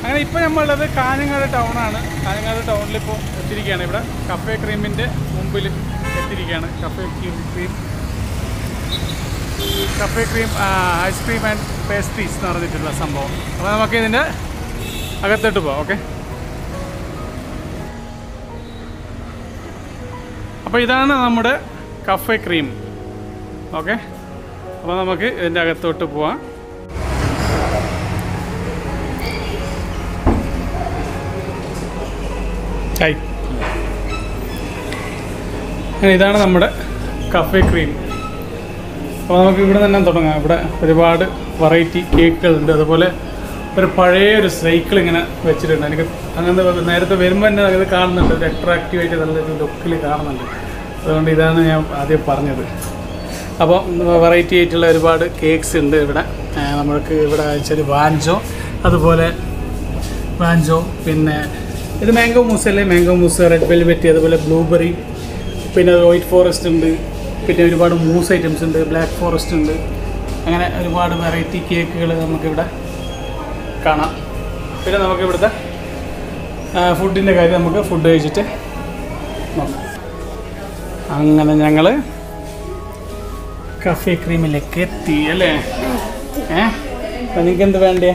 അങ്ങനെ ഇപ്പോൾ നമ്മളുള്ളത് കാഞ്ഞങ്ങാട് ടൗണാണ് കാഞ്ഞങ്ങാട് ടൗണിൽ ഇപ്പോൾ എത്തിയിരിക്കുകയാണ് ഇവിടെ കഫേ ക്രീമിൻ്റെ മുമ്പിൽ എത്തിയിരിക്കുകയാണ് Cafe Cream Cafe Cream ice cream and pastries എന്ന് പറഞ്ഞിട്ടുള്ള സംഭവം അപ്പോൾ നമുക്ക് ഇതിൻ്റെ അകത്തോട്ട് പോവാം ഓക്കെ അപ്പോൾ ഇതാണ് നമ്മുടെ കഫേ ക്രീം ഓക്കെ അപ്പോൾ നമുക്ക് ഇതിൻ്റെ അകത്തോട്ട് പോവാം ഹായ് അങ്ങനെ ഇതാണ് നമ്മുടെ കഫേ ക്രീം അപ്പോൾ നമുക്ക് ഇവിടെ തന്നെ തുടങ്ങാം ഇവിടെ ഒരുപാട് വെറൈറ്റി കേക്കുകളുണ്ട് അതുപോലെ ഒരു പഴയ ഒരു സൈക്കിൾ ഇങ്ങനെ വെച്ചിട്ടുണ്ട് എനിക്ക് അങ്ങനത്തെ നേരത്തെ വരുമ്പോൾ തന്നെ അത് കാണുന്നുണ്ട് ഒരു അട്രാക്റ്റീവ് ആയിട്ട് നല്ലൊരു ലുക്കിൽ കാണുന്നുണ്ട് അതുകൊണ്ട് ഇതാണ് ഞാൻ ആദ്യം പറഞ്ഞത് അപ്പോൾ വെറൈറ്റി ആയിട്ടുള്ള ഒരുപാട് കേക്ക്സ് ഉണ്ട് ഇവിടെ ആ, നമ്മൾക്ക് ഇവിടെ വെച്ചാൽ വാഞ്ചോ അതുപോലെ വാഞ്ചോ പിന്നെ ഇത് മാംഗോ മൂസ് അല്ലേ മാംഗോ മൂസ് റെഡ് വെൽവെറ്റ് അതുപോലെ ബ്ലൂബെറി പിന്നെ വൈറ്റ് ഫോറസ്റ്റ് ഉണ്ട് പിന്നെ ഒരുപാട് മൂസ് ഐറ്റംസ് ഉണ്ട് ബ്ലാക്ക് ഫോറസ്റ്റ് ഉണ്ട് അങ്ങനെ ഒരുപാട് വെറൈറ്റി കേക്കുകൾ നമുക്കിവിടെ കാണാം പിന്നെ നമുക്ക് ഇവിടുത്തെ ഫുഡിൻ്റെ കാര്യം നമുക്ക് ഫുഡ് കഴിച്ചിട്ട് നോക്കാം അങ്ങനെ ഞങ്ങൾ കഫേ ക്രീമിലേക്ക് എത്തി അല്ലേ ഏ അപ്പം നിങ്ങൾക്ക് എന്ത് വേണ്ടേ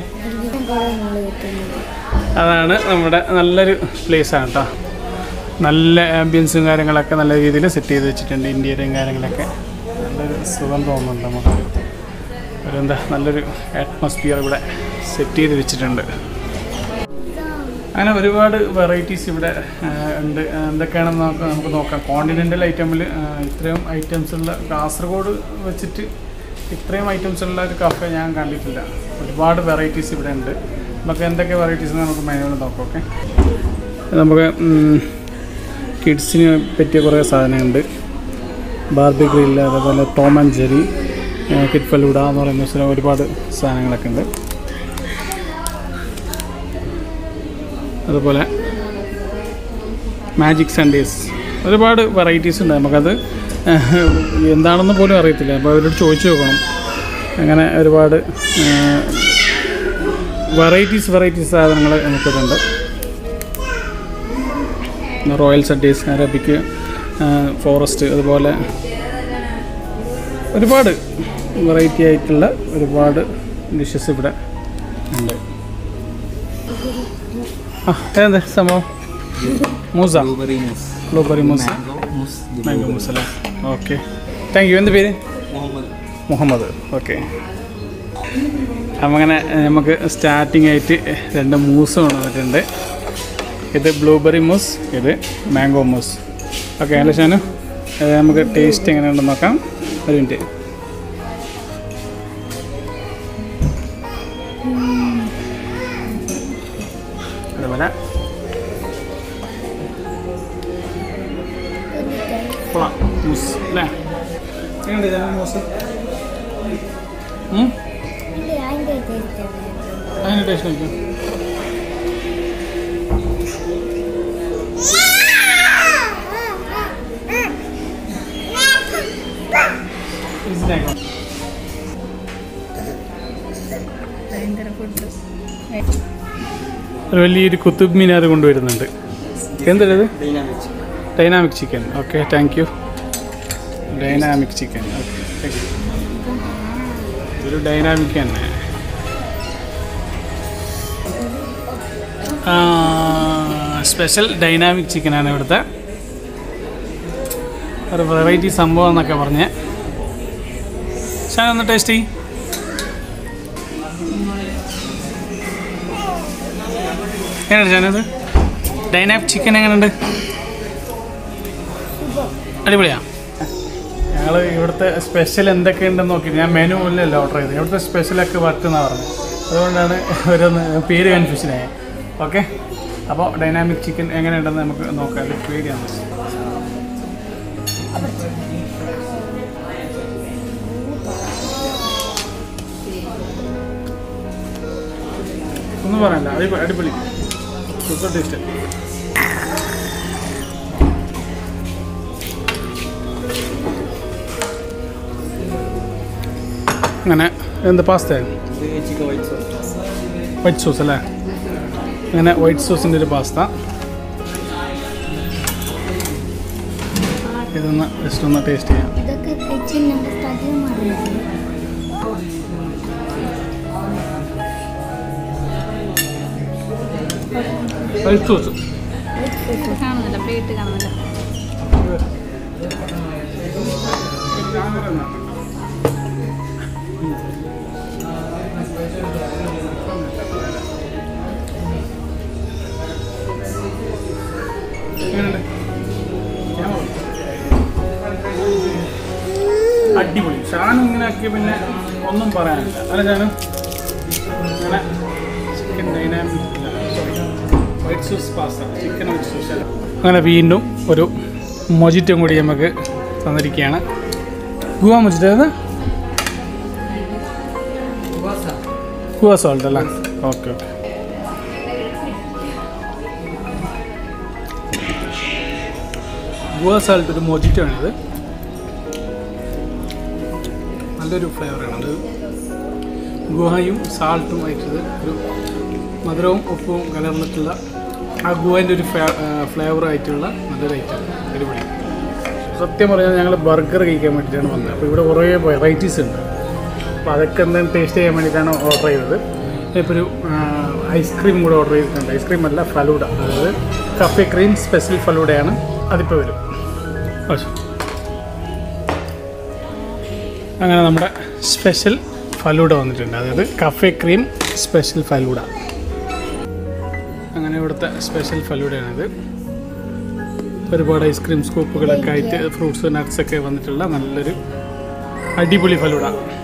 അതാണ് നമ്മുടെ നല്ലൊരു പ്ലേസാണ് കേട്ടോ നല്ല ആംബിയൻസും കാര്യങ്ങളൊക്കെ നല്ല രീതിയിൽ സെറ്റ് ചെയ്ത് വെച്ചിട്ടുണ്ട് ഇന്ത്യയിലെയും കാര്യങ്ങളൊക്കെ നല്ലൊരു സുഖം തോന്നുന്നുണ്ട് നമുക്ക് ഒരു എന്താ നല്ലൊരു അറ്റ്മോസ്ഫിയർ ഇവിടെ സെറ്റ് ചെയ്ത് വെച്ചിട്ടുണ്ട് അങ്ങനെ ഒരുപാട് വെറൈറ്റീസ് ഇവിടെ ആ, ഉണ്ട് ആ, എന്തൊക്കെയാണെന്ന് നമുക്ക് നമുക്ക് നോക്കാം കോണ്ടിനെൻ്റൽ ഐറ്റമിൽ ഇത്രയും ഐറ്റംസ് ഉള്ള കാസർഗോഡ് വെച്ചിട്ട് ഇത്രയും ഐറ്റംസ് ഉള്ള ഒരു കഫേ ഞാൻ കണ്ടിട്ടില്ല ഒരുപാട് വെറൈറ്റീസ് ഇവിടെ ഉണ്ട് നമുക്ക് എന്തൊക്കെ വെറൈറ്റീസ് നമുക്ക് മെനുവിൽ നോക്കാം ഓക്കെ നമുക്ക് കിഡ്സിന് പറ്റിയ കുറേ സാധനങ്ങളുണ്ട് ബാർബി ഗ്രില്ല് അതേപോലെ Tom and Jerry kid falooda എന്ന് പറയുന്ന സ്ഥലം ഒരുപാട് സാധനങ്ങളൊക്കെ ഉണ്ട് അതുപോലെ മാജിക് സൺഡേസ് ഒരുപാട് വെറൈറ്റീസ് ഉണ്ട് നമുക്കത് എന്താണെന്ന് പോലും അറിയത്തില്ല അപ്പോൾ അവരോട് ചോദിച്ചു നോക്കണം അങ്ങനെ ഒരുപാട് വെറൈറ്റീസ് വെറൈറ്റീസ് സാധനങ്ങൾ നമുക്കിതുണ്ട് റോയൽ സഡേസ് അറബിക്ക് ഫോറസ്റ്റ് അതുപോലെ ഒരുപാട് വെറൈറ്റി ആയിട്ടുള്ള ഒരുപാട് ഡിഷസ് ഇവിടെ ഉണ്ട് ആ ഏത് സംഭവം mousse blueberry mousse blueberry mousse mango mousse mango mousse അല്ലേ ഓക്കെ താങ്ക് യു എന്ത് പേര് മുഹമ്മദ് മുഹമ്മദ് ഓക്കെ അപ്പം അങ്ങനെ നമുക്ക് സ്റ്റാർട്ടിംഗ് ആയിട്ട് രണ്ട് മൂസ് കൊണ്ടുവന്നിട്ടുണ്ട് ഇത് ബ്ലൂബെറി മൂസ് ഇത് മാംഗോ മൂസ് ഓക്കെ അല്ലേ ഷാനു ഇത് നമുക്ക് ടേസ്റ്റ് എങ്ങനെയുണ്ടെന്ന് നോക്കാം ഒരു മിനിറ്റ് അതുപോലെ കൊള്ളാം മൂസ് അല്ലേ എങ്ങനെയുണ്ട് ഇത് മൂസ് ഉം? അതിന് ടേസ്റ്റ് നോക്കാം ഒരു വലിയൊരു കുത്തുബ് മിനാർ കൊണ്ടുവരുന്നുണ്ട് എന്തത് dynamic chicken okay thank you dynamic chicken okay thank you ഇതൊരു ഡൈനാമിക് തന്നെ സ്പെഷ്യൽ ഡൈനാമിക് ചിക്കനാണ് ഇവിടുത്തെ ഒരു വെറൈറ്റി സംഭവം എന്നൊക്കെ പറഞ്ഞ് ഷാൻ ഒന്ന് ടേസ്റ്റ് ചെയ്യും എങ്ങനെയുണ്ട് ഷാനത് ഡൈനാമിക് ചിക്കൻ എങ്ങനെയുണ്ട് അടിപൊളിയാ ഞങ്ങൾ ഇവിടുത്തെ സ്പെഷ്യൽ എന്തൊക്കെയുണ്ടെന്ന് നോക്കി ഞാൻ മെനു ഇല്ലല്ലോ ഓർഡർ ചെയ്തത് ഇവിടുത്തെ സ്പെഷ്യലൊക്കെ പറ്റുന്ന പറഞ്ഞു അതുകൊണ്ടാണ് ഓരോന്ന് പേര് കൺഫ്യൂഷനായി ഓക്കെ അപ്പോൾ ഡൈനാമിക് ചിക്കൻ എങ്ങനെയുണ്ടെന്ന് നമുക്ക് നോക്കാം അത് പേടിയാണ് ഒന്നും പറയണ്ട അടിപൊളി അടിപൊളി സൂപ്പർ ടേസ്റ്റ് അങ്ങനെ എന്ത് pasta chicken white sauce white sauce അല്ലേ അങ്ങനെ വൈറ്റ് സോസിൻ്റെ ഒരു പാസ്ത ഇതൊന്ന് ജസ്റ്റ് ഒന്ന് ടേസ്റ്റ് ചെയ്യാം ഇതൊക്കെ കഴിച്ച് നമ്മുടെ തടി മാറിയത് വൈറ്റ് സോസ് കാണുന്നില്ല പ്ലേറ്റ് കാണുന്നില്ല എങ്ങനെയുണ്ട്? അടിപൊളി ഷാനും ഇങ്ങനെ ആക്കിയ പിന്നെ ഒന്നും പറയാനില്ല അല്ല ഷാനും അങ്ങനെ chicken dynamic white sauce pasta chicken white sauce അങ്ങനെ വീണ്ടും ഒരു മൊജിറ്റും കൂടി നമുക്ക് തന്നിരിക്കുകയാണ് ഗുവ മൊജിറ്റോ അത് ഗുവ സോൾട്ട് അല്ലേ ഓക്കെ ഓക്കെ ഗുവ സാൾട്ട് ഒരു മൊജിറ്റോ ആണിത് നല്ലൊരു ഫ്ലേവറാണ് അത് ഗുഹയും സാൾട്ടും ആയിട്ടത് ഒരു മധുരവും ഉപ്പും കലർന്നിട്ടുള്ള ആ ഗുഹേൻ്റെ ഒരു ഫ്ലേവർ ആയിട്ടുള്ള നല്ലൊരു ഐറ്റം അടിപൊളി സത്യം പറഞ്ഞാൽ ഞങ്ങൾ ബർഗർ കഴിക്കാൻ വേണ്ടിയിട്ടാണ് വന്നത് അപ്പോൾ ഇവിടെ കുറേ വെറൈറ്റീസ് ഉണ്ട് അപ്പോൾ അതൊക്കെ എന്തെങ്കിലും ടേസ്റ്റ് ചെയ്യാൻ വേണ്ടിയിട്ടാണ് ഓർഡർ ചെയ്തത് ഇപ്പോൾ ഒരു ഐസ്ക്രീം കൂടെ ഓർഡർ ചെയ്തിട്ടുണ്ട് ഐസ്ക്രീം അല്ല ഫലൂഡ അതായത് കഫേ ക്രീം സ്പെഷ്യൽ ഫലൂഡയാണ് അതിപ്പോൾ വരും ഓ, അങ്ങനെ നമ്മുടെ സ്പെഷ്യൽ ഫലൂഡ വന്നിട്ടുണ്ട് അതായത് കഫേ ക്രീം സ്പെഷ്യൽ ഫലൂഡ അങ്ങനെ ഇവിടുത്തെ സ്പെഷ്യൽ ഫലൂഡയാണിത് ഒരുപാട് ഐസ്ക്രീം സ്കൂപ്പുകളൊക്കെ ആയിട്ട് ഫ്രൂട്ട്സ് നട്ട്സ് ഒക്കെ വന്നിട്ടുള്ള നല്ലൊരു അടിപൊളി ഫലൂഡ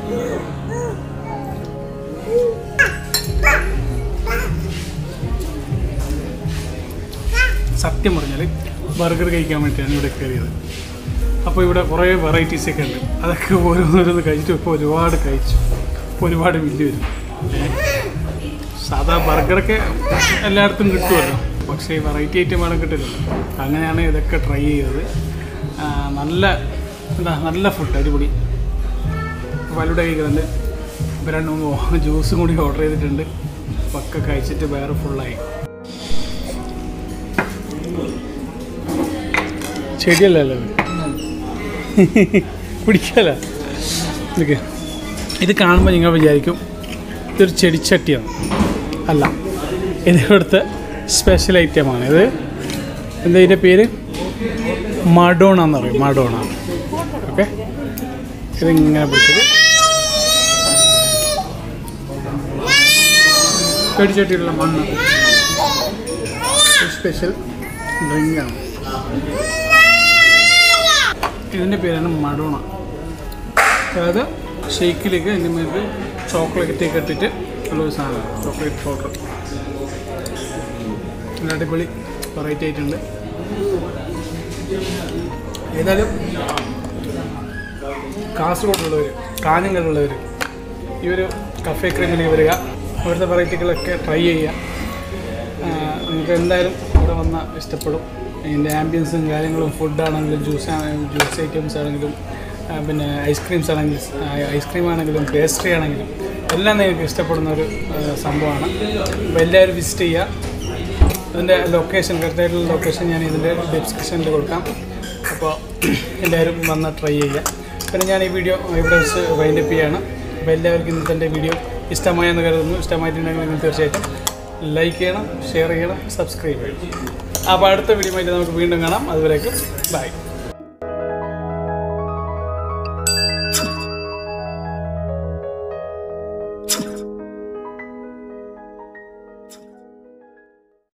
സത്യം പറഞ്ഞാൽ ബർഗർ കഴിക്കാൻ വേണ്ടിയിട്ടാണ് ഇവിടെ കയറിയത് അപ്പോൾ ഇവിടെ കുറേ വെറൈറ്റീസ് ഒക്കെ ഉണ്ട് അതൊക്കെ ഓരോന്നോരോന്ന് കഴിച്ചിട്ട് ഇപ്പോൾ ഒരുപാട് കഴിച്ചു ഇപ്പോൾ ഒരുപാട് ബില്ല് വരും ഏ? സാധാ ബർഗറൊക്കെ എല്ലായിടത്തും കിട്ടുമല്ലോ പക്ഷേ ഈ വെറൈറ്റി ഐറ്റമാണ് കിട്ടില്ലല്ലോ അങ്ങനെയാണ് ഇതൊക്കെ ട്രൈ ചെയ്തത് ആ, നല്ല എന്താ നല്ല ഫുഡ് അടിപൊളി വലുടെ കഴിക്കുന്നുണ്ട് ഇപ്പോൾ രണ്ട് മൂന്ന് ജ്യൂസും കൂടി ഓർഡർ ചെയ്തിട്ടുണ്ട് ഒക്കെ കഴിച്ചിട്ട് വേറെ ഫുള്ളായി ചെടിയല്ലല്ലോ ഇത് പിടിക്കല ഇതൊക്കെ ഇത് കാണുമ്പോൾ നിങ്ങൾ വിചാരിക്കും ഇതൊരു ചെടിച്ചട്ടിയാണ് അല്ല ഇത് ഇവിടുത്തെ സ്പെഷ്യൽ ഐറ്റമാണ് ഇത് എന്താ ഇതിൻ്റെ പേര് മഡോണ എന്ന് പറയും മഡോണ ഓക്കെ ഇതിങ്ങനെ പിടിച്ചത് ചെടിച്ചട്ടിയിലുള്ള മണ്ണ് സ്പെഷ്യൽ ഡ്രിങ്കാണ് ഇതിൻ്റെ പേരാണ് മഡോണ അതായത് ഷെയ്ക്കിലേക്ക് അതിൻ്റെ മേലേക്ക് ചോക്ലേറ്റ് ഒക്കെ ഇട്ടിട്ട് ഉള്ളൊരു സാധനം ചോക്ലേറ്റ് പൗഡർ നല്ല അടിപൊളി വെറൈറ്റി ആയിട്ടുണ്ട് ഏതായാലും കാസർഗോഡുള്ളവർ കാഞ്ഞങ്ങാടുള്ളവർ ഈ ഒരു കഫേ ക്രീമിലേക്ക് വരിക അവിടുത്തെ വെറൈറ്റികളൊക്കെ ട്രൈ ചെയ്യുക ആ, നിങ്ങൾക്ക് എന്തായാലും ഇവിടെ വന്നാൽ ഇഷ്ടപ്പെടും ഇതിൻ്റെ ആംബിയൻസും കാര്യങ്ങളും ഫുഡാണെങ്കിലും ജ്യൂസ് ആണെങ്കിലും ജ്യൂസ് ഐറ്റംസ് ആണെങ്കിലും ആ, പിന്നെ ഐസ്ക്രീംസ് ആണെങ്കിലും ഐസ്ക്രീം ആണെങ്കിലും പേസ്ട്രി ആണെങ്കിലും എല്ലാം നിങ്ങൾക്ക് ഇഷ്ടപ്പെടുന്ന ഒരു ആ, സംഭവമാണ് അപ്പോൾ എല്ലാവരും വിസിറ്റ് ചെയ്യുക ഇതിൻ്റെ ലൊക്കേഷൻ കറക്റ്റായിട്ടുള്ള ലൊക്കേഷൻ ഞാൻ ഇതിൻ്റെ ഡിസ്ക്രിപ്ഷനിൽ കൊടുക്കാം അപ്പോൾ എല്ലാവരും വന്ന് ട്രൈ ചെയ്യുക പിന്നെ ഞാൻ ഈ വീഡിയോ ഇവിടെ വെച്ച് വൈൻഡപ്പ് ചെയ്യാണ് അപ്പോൾ എല്ലാവർക്കും ഇന്നത്തെ എൻ്റെ വീഡിയോ ഇഷ്ടമായെന്ന് കരുതുന്നു ഇഷ്ടമായിട്ടുണ്ടെങ്കിൽ നിങ്ങൾ തീർച്ചയായിട്ടും ലൈക്ക് ചെയ്യണം ഷെയർ ചെയ്യണം സബ്സ്ക്രൈബ് ചെയ്യണം അപ്പോൾ അടുത്ത വീഡിയോ ആയിട്ട് നമുക്ക് വീണ്ടും കാണാം അതുവരേക്കും ബൈ